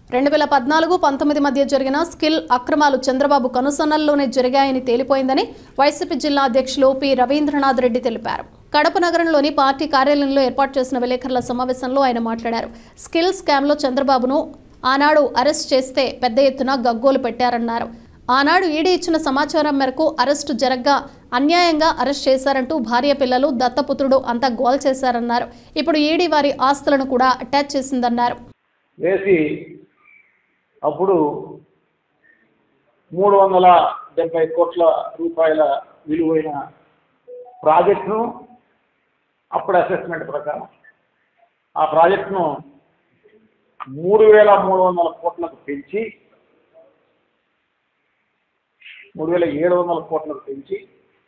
రెండు వేల పద్నాలుగు పంతొమ్మిది మధ్య జరిగిన స్కిల్ అక్రమాలు చంద్రబాబు కనుసన్నల్లోనే జరిగాయని తేలిపోయిందని వైసీపీ జిల్లా అధ్యక్షులు పి రవీంద్రనాథ్ రెడ్డి తెలిపారు కడప నగరంలోని పార్టీ కార్యాలయంలో ఏర్పాటు చేసిన విలేకరుల సమావేశంలో ఆయన మాట్లాడారు స్కిల్ స్కామ్లో చంద్రబాబును ఆనాడు అరెస్ట్ చేస్తే పెద్ద ఎత్తున గగ్గోలు పెట్టారన్నారు ఆనాడు ఈడీ ఇచ్చిన సమాచారం మేరకు అరెస్టు జరగ్గా అన్యాయంగా అరెస్ట్ చేశారంటూ భార్య పిల్లలు దత్తపుత్రుడు అంతా గోల్ చేశారన్నారు ఇప్పుడు ఈడీ వారి ఆస్తులను కూడా అటాచ్ చేసిందన్నారు వేసి అప్పుడు మూడు వందల డెబ్బై కోట్ల రూపాయల విలువైన ప్రాజెక్టును అప్పుడు అసెస్మెంట్ ప్రకారం ఆ ప్రాజెక్టును మూడు వేల మూడు వందల కోట్లకు పెంచి మూడు వేల ఏడు వందల కోట్లకు పెంచి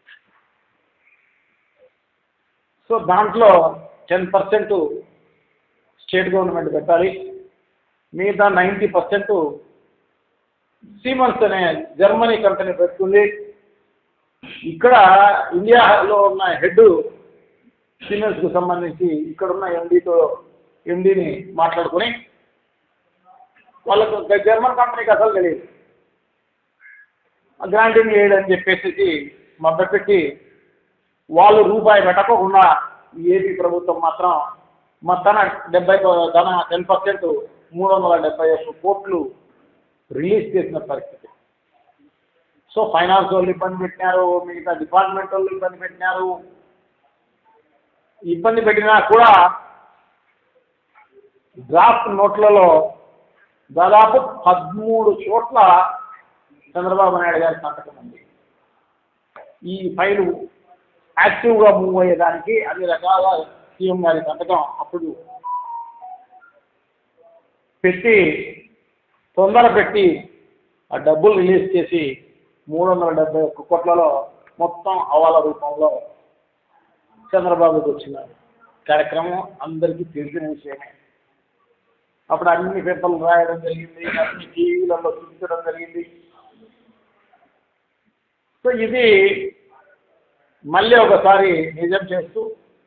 సో దాంట్లో టెన్ పర్సెంట్ స్టేట్ గవర్నమెంట్ పెట్టాలి మిగతా నైంటీ పర్సెంట్ సీమన్స్ అనే జర్మనీ కంపెనీ పెట్టుకుంది ఇక్కడ ఇండియాలో ఉన్న హెడ్ సీమెన్స్కు సంబంధించి ఇక్కడున్న ఎండీతో ఎండీని మాట్లాడుకుని వాళ్ళకు జర్మన్ కంపెనీకి అసలు తెలియదు గ్రాంటింగ్ లేదని చెప్పేసి మద్దపెట్టి వాళ్ళు రూపాయి పెట్టకుండా ఈ ఏపీ ప్రభుత్వం మాత్రం మా తన డెబ్బై తన టెన్ పర్సెంట్ మూడు వందల డెబ్బై ఒక్క కోట్లు రిలీజ్ చేసిన పరిస్థితి సో ఫైనాన్స్ వాళ్ళు ఇబ్బంది పెట్టినారు మిగతా డిపార్ట్మెంట్ వాళ్ళు ఇబ్బంది పెట్టినారు ఇబ్బంది పెట్టినా కూడా డ్రాఫ్ట్ నోట్లలో దాదాపు పదమూడు చోట్ల చంద్రబాబు నాయుడు గారి సంతకం ఉంది ఈ ఫైలు యాక్టివ్గా మూవ్ అయ్యేదానికి అన్ని రకాల సీఎం గారి సంతకం అప్పుడు పెట్టి తొందర పెట్టి ఆ డబ్బులు రిలీజ్ చేసి మూడు వందల డెబ్బై ఒక్క కోట్లలో మొత్తం అవాల రూపంలో చంద్రబాబుకి వచ్చిన కార్యక్రమం అందరికీ తెలిసిన విషయమే అప్పుడు అన్ని పేపర్లు రాయడం జరిగింది అన్ని టీవీలలో చూపించడం జరిగింది సో ఇది మళ్ళీ ఒకసారి నిజం చేస్తూ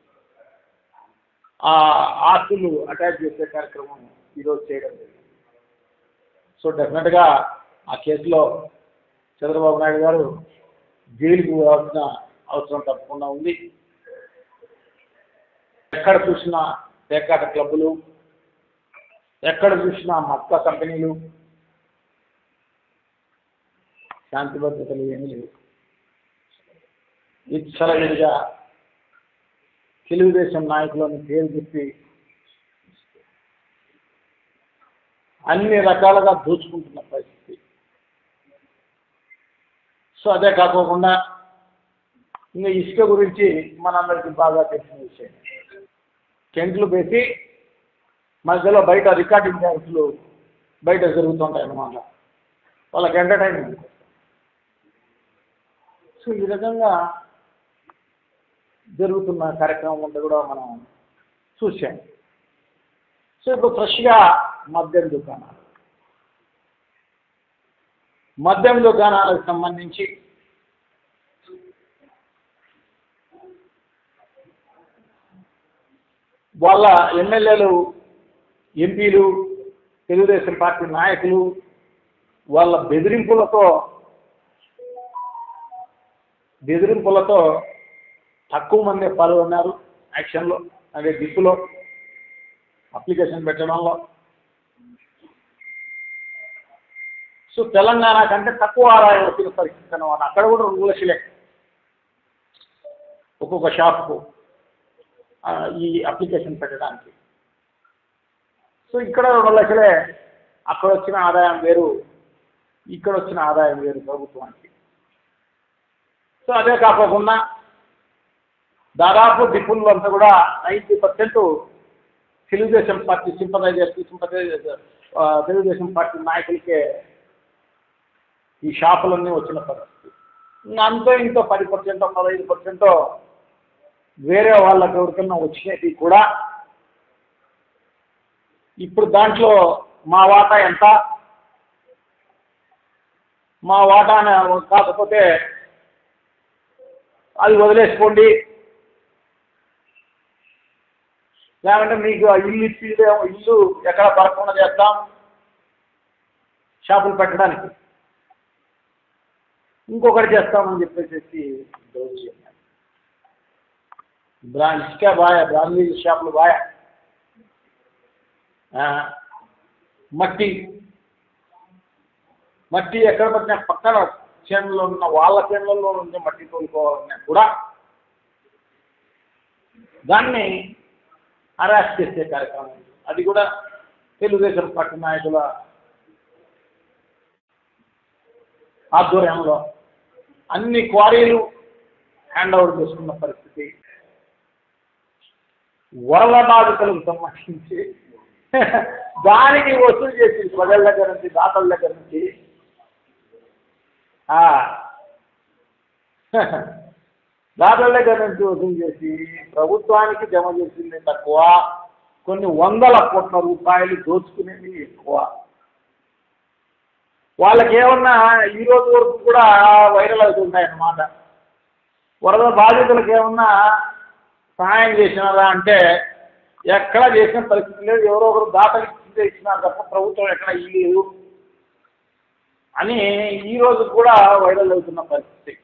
ఆ ఆస్తులు అటాచ్ చేసే కార్యక్రమం ఈరోజు చేయడం జరిగింది సో డెఫినెట్గా ఆ కేసులో చంద్రబాబు నాయుడు గారు జైలుకి పోవాల్సిన అవసరం తప్పకుండా ఉంది ఎక్కడ చూసినా పేకాట క్లబ్బులు ఎక్కడ చూసినా మక్క కంపెనీలు శాంతి భద్రతలు ఏమీ లేవు విచ్చలవిడిగా తెలుగుదేశం నాయకులను పేరు చెప్పి అన్ని రకాలుగా దోచుకుంటున్న పరిస్థితి సో అదే కాకోకుండా ఇంకా ఇసుక గురించి మనందరికీ బాగా తెలిసిన విషయం టెంట్లు పెట్టి మధ్యలో బయట రికార్డింగ్ డ్యాన్సులు బయట జరుగుతుంటాయి అన్నమాట వాళ్ళకి ఎంటర్టైన్మెంట్ సో ఈ రకంగా జరుగుతున్న కార్యక్రమం అంతా కూడా మనం చూసాం సో ఇప్పుడు ఫ్రెష్గా మద్యం దుకాణాలు మద్యం దుకాణాలకు సంబంధించి వాళ్ళ ఎమ్మెల్యేలు ఎంపీలు తెలుగుదేశం పార్టీ నాయకులు వాళ్ళ బెదిరింపులతో బెదిరింపులతో తక్కువ మంది పాల్గొన్నారు యాక్షన్లో అదే దిక్కులో అప్లికేషన్ పెట్టడంలో సో తెలంగాణ కంటే తక్కువ ఆదాయం వచ్చిన పరిస్థితి అనమాట అక్కడ కూడా రెండు లక్షలే ఒక్కొక్క షాప్కు ఆ, ఈ అప్లికేషన్ పెట్టడానికి సో ఇక్కడ రెండు లక్షలే అక్కడ వచ్చిన ఆదాయం వేరు ఇక్కడ వచ్చిన ఆదాయం వేరు ప్రభుత్వానికి సో అదే కాకుండా దాదాపు డిప్పుల్లో అంతా కూడా ninety percent Telugu Desam party sympathisers sympathisers Telugu Desam party నాయకులకే ఈ షాపులన్నీ వచ్చిన పరిస్థితి ఇంకా అంతో ఇంతో పది పర్సెంట్ పదహైదు పర్సెంట్ వేరే వాళ్ళకి ఎవరికన్నా వచ్చినవి కూడా ఇప్పుడు దాంట్లో మా వాటా ఎంత మా వాటా కాకపోతే అది వదిలేసుకోండి లేకుంటే మీకు ఆ ఇల్లు ఇచ్చి ఇల్లు ఎక్కడ పడకుండా చేస్తాం షాపులు పెట్టడానికి ఇంకొకటి చేస్తామని చెప్పేసి దౌర్జన్యం బ్రా ఇసుక బాయ బ్రాందీ షాపులు బాయ ఆ, మట్టి మట్టి ఎక్కడ పట్టినా పక్కన చేనులో ఉన్న వాళ్ళ చేనులలో నుండి మట్టి తోలుకోవాలన్నా కూడా దాన్ని అరెస్ట్ చేసే కార్యక్రమం అది కూడా తెలుగుదేశం పార్టీ నాయకుల ఆధ్వర్యంలో అన్ని క్వారీలు హ్యాండ్ ఓవర్ చేసుకున్న పరిస్థితి వరద బాధితులకు సంబంధించి దానికి వసూలు చేసి ప్రజల దగ్గర నుంచి దాతల దగ్గర నుంచి ఆ, దాతల దగ్గర నుంచి వసూలు చేసి ప్రభుత్వానికి జమ చేసింది తక్కువ కొన్ని వందల కోట్ల రూపాయలు దోచుకునేది ఎక్కువ వాళ్ళకి ఏమన్నా ఈ రోజు వరకు కూడా వైరల్ అవుతున్నాయి అన్నమాట వరద బాధితులకు ఏమన్నా సహాయం చేసినారా అంటే ఎక్కడ చేసిన పరిస్థితి లేదు ఎవరో ఒకరు దాతలు ఇచ్చిందే ఇచ్చినారు తప్ప ప్రభుత్వం ఎక్కడ ఇయ్యలేదు అని ఈ రోజు కూడా వైరల్ అవుతున్న పరిస్థితి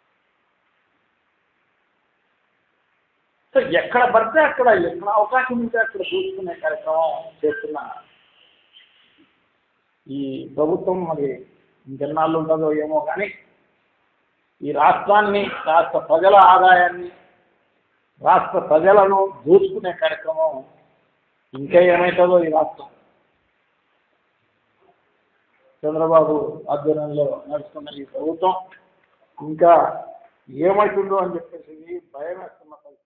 సో ఎక్కడ పడితే అక్కడ ఎక్కడ అవకాశం ఉంటే అక్కడ చూసుకునే కార్యక్రమం చేస్తున్న ఈ ప్రభుత్వం మరి ఇంకెన్నాళ్ళు ఉంటుందో ఏమో కానీ ఈ రాష్ట్రాన్ని రాష్ట్ర ప్రజల ఆదాయాన్ని రాష్ట్ర ప్రజలను దోచుకునే కార్యక్రమం ఇంకా ఏమవుతుందో ఈ రాష్ట్రం చంద్రబాబు ఆధ్వర్యంలో నడుస్తున్న ఈ ప్రభుత్వం ఇంకా ఏమవుతుందో అని చెప్పేసి భయం వేస్తున్న పరిస్థితి